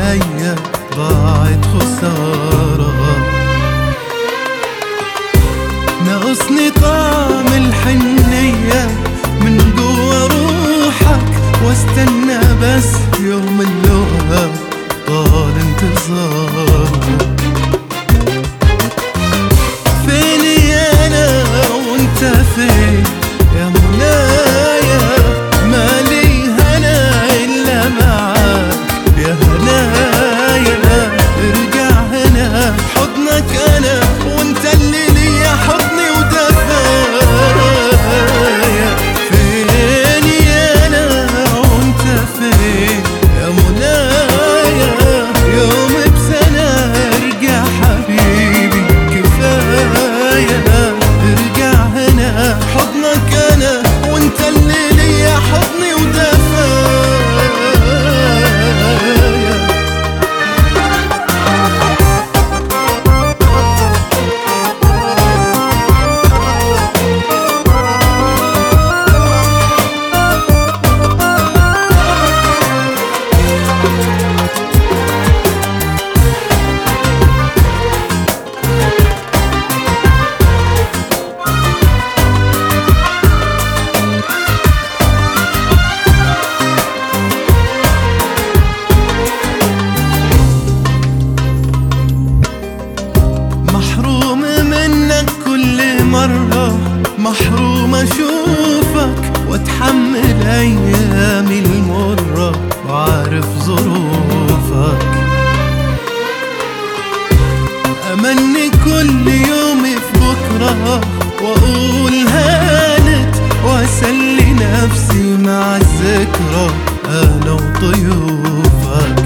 عليا ضاعت خسارة ناقصني طعم الحنية من جوا روحك واستنى بس يوم اللقاء طال انتظاره فين انا وانت فين يا منايا مالي هنا الا معاك يا هنايا ارجع هنا حضنك انا وانت اللي ليا حضني ودفايا فين يا انا وانت فين يا منايا يوم بسنة ارجع حبيبي كفاية ارجع هنا حضنك انا وانت اللي ليا حضني ودفايا محروم منك كل مرة محروم أشوفك وأتحمل أيامي المرة وعارف ظروفك أمني كل يوم في بكرة وأقول هانت وأسلي نفسي مع الذكرى أنا وطيوفك